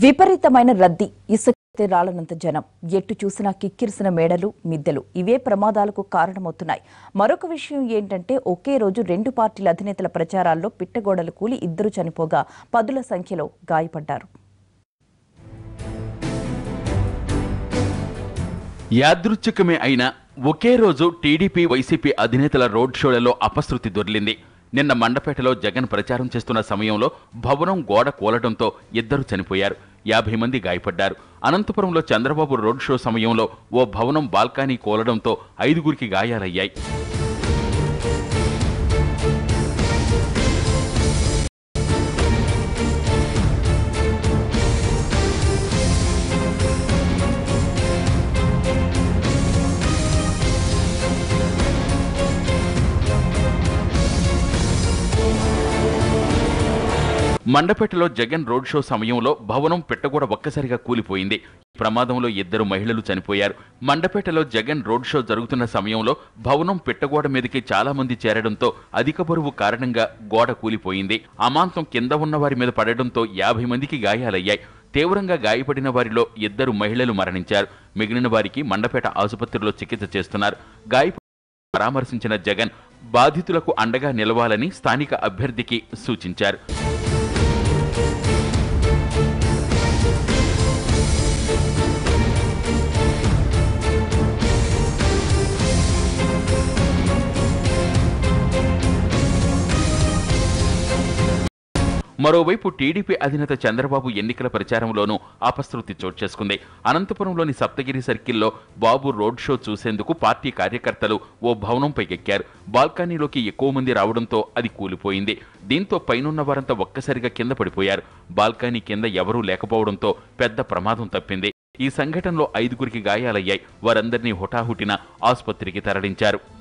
విపరీతమైన రద్దీ ఇసుక రాలనంత జనం ఎట్టు చూసినా కిక్కిరిసిన మేడలు మిద్దెలు ఇవే ప్రమాదాలకు కారణమవుతున్నాయి మరొక విషయం ఏంటంటే ఒకే రోజు రెండు పార్టీల అధినేతల ప్రచారాల్లో పిట్టగోడలు కూలి ఇద్దరు చనిపోగా పదుల సంఖ్యలో గాయపడ్డారు యాదృచ్ఛికమే అయినా ఒకే రోజు టీడీపీ వైసీపీ అధినేతల రోడ్ షోలలో అపశృతి దొర్లింది నిన్న మండపేటలో జగన్ ప్రచారం చేస్తున్న సమయంలో భవనం గోడ కూలడంతో ఇద్దరు చనిపోయారు యాభై మంది గాయపడ్డారు అనంతపురంలో చంద్రబాబు రోడ్ షో సమయంలో ఓ భవనం బాల్కనీ కూలడంతో ఐదుగురికి గాయాలయ్యాయి మండపేటలో జగన్ రోడ్ షో సమయంలో భవనం పెట్టగూడ ఒక్కసారిగా కూలిపోయింది ఈ ప్రమాదంలో ఇద్దరు మహిళలు చనిపోయారు మండపేటలో జగన్ రోడ్ షో జరుగుతున్న సమయంలో భవనం పెట్టగోడ మీదకి చాలా మంది చేరడంతో అధిక బరువు కారణంగా గోడ కూలిపోయింది అమాంతం కింద ఉన్న వారి మీద పడడంతో యాభై మందికి గాయాలయ్యాయి తీవ్రంగా గాయపడిన వారిలో ఇద్దరు మహిళలు మరణించారు మిగిలిన వారికి మండపేట ఆసుపత్రిలో చికిత్స చేస్తున్నారు గాయప పరామర్శించిన జగన్ బాధితులకు అండగా నిలవాలని స్థానిక అభ్యర్థికి సూచించారు మరోవైపు టీడీపీ అధినేత చంద్రబాబు ఎన్నికల ప్రచారంలోనూ అపశృతి చోటు చేసుకుంది అనంతపురంలోని సప్తగిరి సర్కిల్లో బాబు రోడ్ షో చూసేందుకు పార్టీ కార్యకర్తలు ఓ భవనంపై ఎక్కారు బాల్కనీలోకి ఎక్కువ మంది రావడంతో అది కూలిపోయింది దీంతో పైనున్న వారంతా ఒక్కసారిగా కింద పడిపోయారు బాల్కనీ కింద ఎవరూ లేకపోవడంతో పెద్ద ప్రమాదం తప్పింది ఈ సంఘటనలో ఐదుగురికి గాయాలయ్యాయి వారందరినీ హుటాహుటిన ఆసుపత్రికి తరలించారు